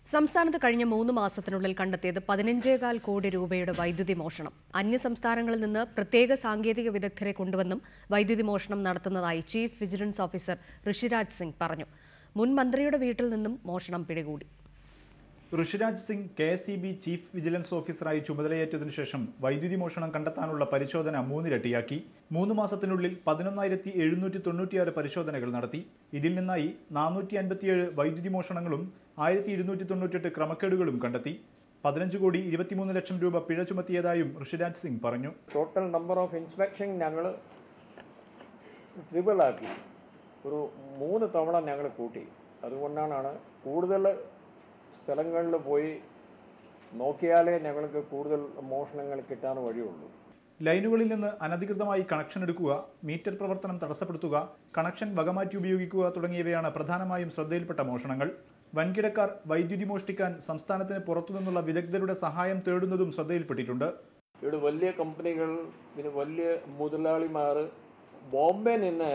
സംസ്ഥാനത്ത് കഴിഞ്ഞ മൂന്ന് മാസത്തിനുള്ളിൽ കണ്ടെത്തിയത് പതിനഞ്ചേകാൽ കോടി രൂപയുടെ വൈദ്യുതി മോഷണം അന്യസംസ്ഥാനങ്ങളിൽ നിന്ന് പ്രത്യേക സാങ്കേതിക വിദഗ്ധരെ കൊണ്ടുവന്നും വൈദ്യുതി മോഷണം നടത്തുന്നതായി chief vigilance officer Rishiraj Singh പറഞ്ഞു മുൻ മന്ത്രിയുടെ വീട്ടിൽ നിന്നും മോഷണം പിടികൂടി Rishiraj Singh K S E B chief vigilance ഓഫീസറായി ചുമതലയേറ്റതിനു ശേഷം വൈദ്യുതി മോഷണം കണ്ടെത്താനുള്ള പരിശോധന മൂന്നിരട്ടിയാക്കി മൂന്ന് മാസത്തിനുള്ളിൽ പതിനൊന്നായിരത്തി എഴുന്നൂറ്റി തൊണ്ണൂറ്റിയാറ് പരിശോധനകൾ നടത്തി ഇതിൽ നിന്നായി നാനൂറ്റി അൻപത്തിയേഴ് വൈദ്യുതി മോഷണങ്ങളും ആയിരത്തി ഇരുന്നൂറ്റി തൊണ്ണൂറ്റെട്ട് ക്രമക്കേടുകളും കണ്ടെത്തി പതിനഞ്ച് കോടി ഇരുപത്തിമൂന്ന് ലക്ഷം രൂപ പിഴ ചുമത്തിയതായും ഋഷിരാജ് സിംഗ് പറഞ്ഞു ടോട്ടൽ നമ്പർ ഓഫ് ഇൻസ്പെക്ഷൻ ഞങ്ങൾ ട്രിപ്പിൾ ആക്കി ഒരു മൂന്ന് തവണ ഞങ്ങൾ കൂട്ടി അതുകൊണ്ടാണ് കൂടുതൽ സ്ഥലങ്ങളിൽ പോയി നോക്കിയാലേ ഞങ്ങൾക്ക് കൂടുതൽ മോഷണങ്ങൾ കിട്ടാൻ വഴിയുള്ളൂ ലൈനുകളിൽ നിന്ന് അനധികൃതമായി കണക്ഷൻ എടുക്കുക മീറ്റർ പ്രവർത്തനം തടസ്സപ്പെടുത്തുക കണക്ഷൻ വകമാറ്റി ഉപയോഗിക്കുക തുടങ്ങിയവയാണ് പ്രധാനമായും ശ്രദ്ധയിൽപ്പെട്ട മോഷണങ്ങൾ വൻകിടക്കാർ വൈദ്യുതി മോഷ്ടിക്കാൻ സംസ്ഥാനത്തിന് പുറത്തുനിന്നുള്ള വിദഗ്ധരുടെ സഹായം തേടുന്നതും ശ്രദ്ധയിൽപ്പെട്ടിട്ടുണ്ട് ഇവിടെ വലിയ കമ്പനികൾ പിന്നെ വലിയ മുതലാളിമാർ ബോംബെ നിന്ന്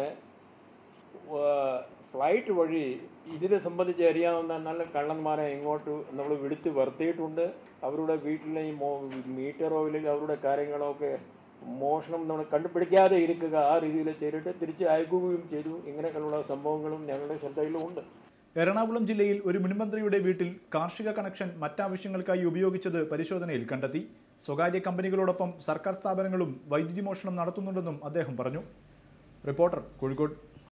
ഫ്ലൈറ്റ് വഴി ഇതിനെ സംബന്ധിച്ച് അറിയാവുന്ന നല്ല കള്ളന്മാരെ ഇങ്ങോട്ട് നമ്മൾ വിളിച്ച് വരുത്തിയിട്ടുണ്ട് അവരുടെ വീട്ടിലെ ഈ മോ മീറ്ററോ ഇല്ലെങ്കിൽ അവരുടെ കാര്യങ്ങളൊക്കെ മോഷണം നമ്മൾ കണ്ടുപിടിക്കാതെ ഇരിക്കുക ആ രീതിയിൽ ചെയ്തിട്ട് തിരിച്ച് അയക്കുകയും ചെയ്തു ഇങ്ങനെയൊക്കെയുള്ള സംഭവങ്ങളും ഞങ്ങളുടെ ശ്രദ്ധയിലുമുണ്ട് എറണാകുളം ജില്ലയിൽ ഒരു മുൻമന്ത്രിയുടെ വീട്ടിൽ കാർഷിക കണക്ഷൻ മറ്റാവശ്യങ്ങൾക്കായി ഉപയോഗിച്ചത് പരിശോധനയിൽ കണ്ടെത്തി സ്വകാര്യ കമ്പനികളോടൊപ്പം സർക്കാർ സ്ഥാപനങ്ങളും വൈദ്യുതി മോഷണം നടത്തുന്നുണ്ടെന്നും അദ്ദേഹം പറഞ്ഞു റിപ്പോർട്ടർ കോഴിക്കോട്